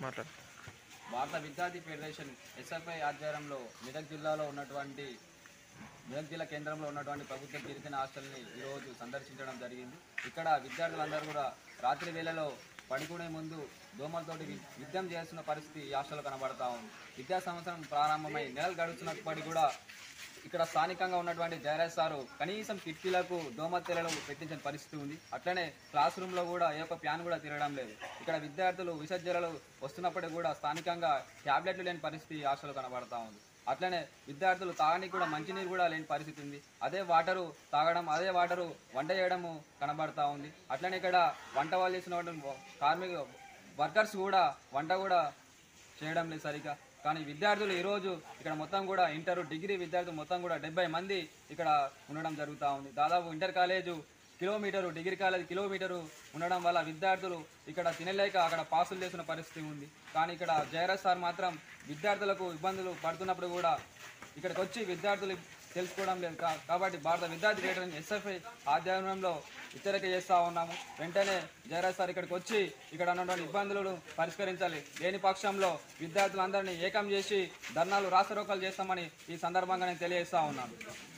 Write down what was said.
మాట్లాడు భారత విద్యార్థి ఫెడరేషన్ ఎస్ఎఫ్ఐ ఆధ్వర్యంలో మెదక్ జిల్లాలో ఉన్నటువంటి మెదక్ జిల్లా కేంద్రంలో ఉన్నటువంటి ప్రభుత్వ గిరిజన హాస్టల్ని ఈరోజు సందర్శించడం జరిగింది ఇక్కడ విద్యార్థులందరూ కూడా రాత్రి వేళలో పడుకునే ముందు దోమలతోటి వి- యుద్ధం చేస్తున్న పరిస్థితి ఈ హాస్టల్లో కనబడతా ఉంది విద్యా సంవత్సరం ప్రారంభమై నెలలు గడుస్తున్నప్పటికీ కూడా ఇక్కడ స్థానికంగా ఉన్నటువంటి జయరాజ్ సారు కనీసం కిటికీలకు దోమ తెరలు పెట్టించిన పరిస్థితి ఉంది అట్లనే క్లాస్ రూమ్ లో కూడా ఏ ఒక్క ఫ్యాన్ కూడా తిరగడం లేదు ఇక్కడ విద్యార్థులు విసర్జనలు వస్తున్నప్పటికీ కూడా స్థానికంగా ట్యాబ్లెట్లు లేని పరిస్థితి ఈ హాస్టల్లో కనబడతా ఉంది అట్లనే విద్యార్థులు తాగడానికి కూడా మంచినీరు కూడా లేని పరిస్థితి ఉంది అదే వాటరు తాగడం అదే వాటరు వంట చేయడము కనబడతా ఉంది అట్లనే ఇక్కడ వంట వాళ్ళు చేసిన కార్మిక వర్కర్స్ కూడా వంట కూడా చేయడం లేదు సరిగా కానీ విద్యార్థులు ఈరోజు ఇక్కడ మొత్తం కూడా ఇంటర్ డిగ్రీ విద్యార్థులు మొత్తం కూడా డెబ్బై మంది ఇక్కడ ఉండడం జరుగుతూ ఉంది దాదాపు inter college kilometre degree college kilometre ఉండడం వల్ల విద్యార్థులు ఇక్కడ తినలేక అక్కడ పాసులు చేసిన పరిస్థితి ఉంది కానీ ఇక్కడ జయరాజ్ సార్ మాత్రం విద్యార్థులకు ఇబ్బందులు పడుతున్నప్పుడు కూడా ఇక్కడికి వచ్చి విద్యార్థులు తెలుసుకోవడం లేదు కా- కాబట్టి భారత విద్యార్థి ఫెడరేషన్ ఎస్ఎఫ్ఐ ఆధ్వర్యంలో హెచ్చరిక చేస్తూ ఉన్నాము వెంటనే జయరాజ్ సార్ ఇక్కడికి వచ్చి ఇక్కడ ఉన్నటువంటి ఇబ్బందులను పరిష్కరించాలి లేని పక్షంలో విద్యార్థులందరినీ ఏకం చేసి ధర్నాలు రాసరోకాలు చేస్తామని ఈ సందర్భంగా నేను తెలియజేస్తా ఉన్నాను